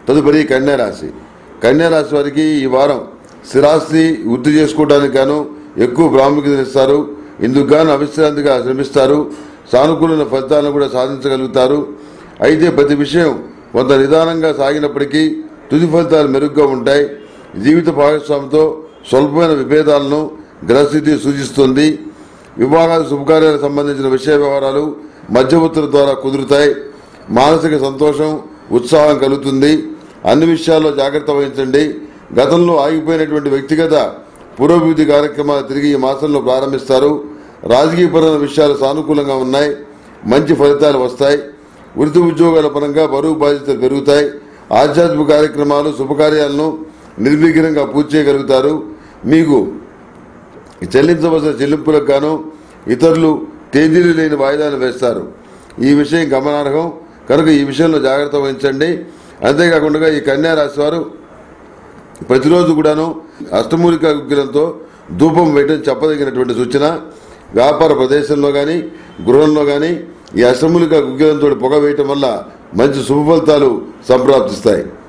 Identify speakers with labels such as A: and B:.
A: తదుపరి కన్యా రాశి కన్యా రాశి వారికి ఈ వారం స్థిరాస్తి వృద్ధి చేసుకోవడానికి గాను ఎక్కువ ప్రాముఖ్యత ఇస్తారు ఇందుకు గాను అవిశ్రాంతిగా శ్రమిస్తారు సానుకూలమైన ఫలితాలను కూడా సాధించగలుగుతారు అయితే ప్రతి విషయం కొంత నిదానంగా సాగినప్పటికీ తుది ఫలితాలు మెరుగ్గా ఉంటాయి జీవిత భాగస్వామితో స్వల్పమైన విభేదాలను గ్రహస్థితి సూచిస్తుంది వివాహాలు శుభకార్యాలకు సంబంధించిన విషయ వ్యవహారాలు మధ్యవర్తుల ద్వారా కుదురుతాయి మానసిక సంతోషం ఉత్సాహం కలుగుతుంది అన్ని విషయాల్లో జాగ్రత్త వహించండి గతంలో ఆగిపోయినటువంటి వ్యక్తిగత పురోభివృద్ధి కార్యక్రమాలు తిరిగి ఈ మాసంలో ప్రారంభిస్తారు రాజకీయపరమైన విషయాలు సానుకూలంగా ఉన్నాయి మంచి ఫలితాలు వస్తాయి వృత్తి ఉద్యోగాల పరంగా బరువు బాధ్యతలు పెరుగుతాయి ఆధ్యాత్మిక కార్యక్రమాలు శుభకార్యాలను నిర్విఘ్నంగా పూర్తి చేయగలుగుతారు మీకు చెల్లించవలసిన చెల్లింపులకు గాను ఇతరులు తేదీలు లేని వాయిదాలు వేస్తారు ఈ విషయం గమనార్హం కనుక ఈ విషయంలో జాగ్రత్త వహించండి అంతేకాకుండా ఈ కన్యా రాశి వారు ప్రతిరోజు కూడాను అష్టమూలిక విగ్రహంతో ధూపం వేయడం చెప్పదగినటువంటి సూచన వ్యాపార ప్రదేశంలో కానీ గృహంలో కానీ ఈ అష్టమూలిక విగ్రహంతో పొగ వేయటం వల్ల మంచి శుభ ఫలితాలు సంప్రాప్తిస్తాయి